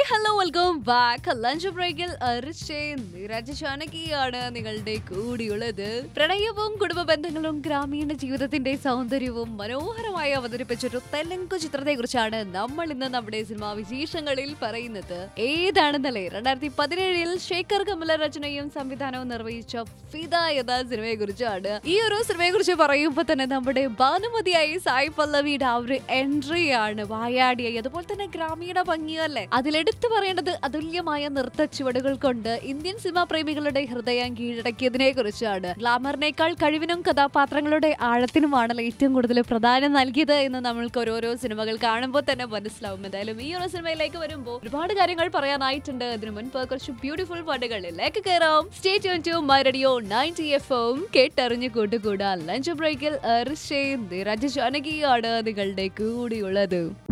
hello welcome back lunch ബ്രേക്കിൽ നിരജ ചാനകിയാണ് നിങ്ങളുടെ കൂടിയുള്ളത് പ്രണയവും കുടുംബ ബന്ധങ്ങളും ഗ്രാമീണ ജീവിതത്തിന്റെ സൗന്ദര്യവും മനോഹരമായി അവതരിപ്പിച്ചൊരു തെലുങ്ക് ചിത്രത്തെ കുറിച്ചാണ് നമ്മൾ ഇന്ന് നമ്മുടെ സിനിമാ വിശേഷങ്ങളിൽ പറയുന്നത് ഏതാണെന്നല്ലേ രണ്ടായിരത്തി പതിനേഴിൽ ശേഖർ കമല രചനയും സംവിധാനവും നിർവഹിച്ച ഫിദ എന്ന സിനിമയെ കുറിച്ചാണ് ഈ ഒരു സിനിമയെ കുറിച്ച് പറയുമ്പോൾ തന്നെ നമ്മുടെ ഭാനുമതിയായി സായി പല്ലവിയുടെ ആ ഒരു എൻട്രി ആണ് വായാടിയായി അതുപോലെ തന്നെ ഗ്രാമീണ ഭംഗിയല്ലേ അതിലെടുത്തു പറയേണ്ടത് അതുല്യമായ നൃത്ത ചുവടുകൾ കൊണ്ട് ഇന്ത്യൻ സിനിമാ പ്രേമികളുടെ ഹൃദയം കീഴടക്കിയതിനെ കുറിച്ചാണ് ഗ്ലാമറിനേക്കാൾ കഴിവിനും കഥാപാത്രങ്ങളുടെ ആഴത്തിനുമാണല്ലോ ഏറ്റവും കൂടുതൽ പ്രാധാന്യം നൽകിയത് എന്ന് നമ്മൾക്ക് ഓരോരോ സിനിമകൾ കാണുമ്പോൾ തന്നെ മനസ്സിലാവും എന്തായാലും ഈ ഒരു സിനിമയിലേക്ക് വരുമ്പോൾ ഒരുപാട് കാര്യങ്ങൾ പറയാനായിട്ടുണ്ട് അതിനു മുൻപ് കുറച്ച് ബ്യൂട്ടിഫുൾ പാട്ടുകളിലേക്ക് കയറാം stay tune to my radio ninety F M കേട്ടറിഞ്ഞു കൂട്ടുകൂടാ ലഞ്ച് ബ്രേക്കിൽ നിരജ ജാനകിയാണ് നിങ്ങളുടെ കൂടിയുള്ളത്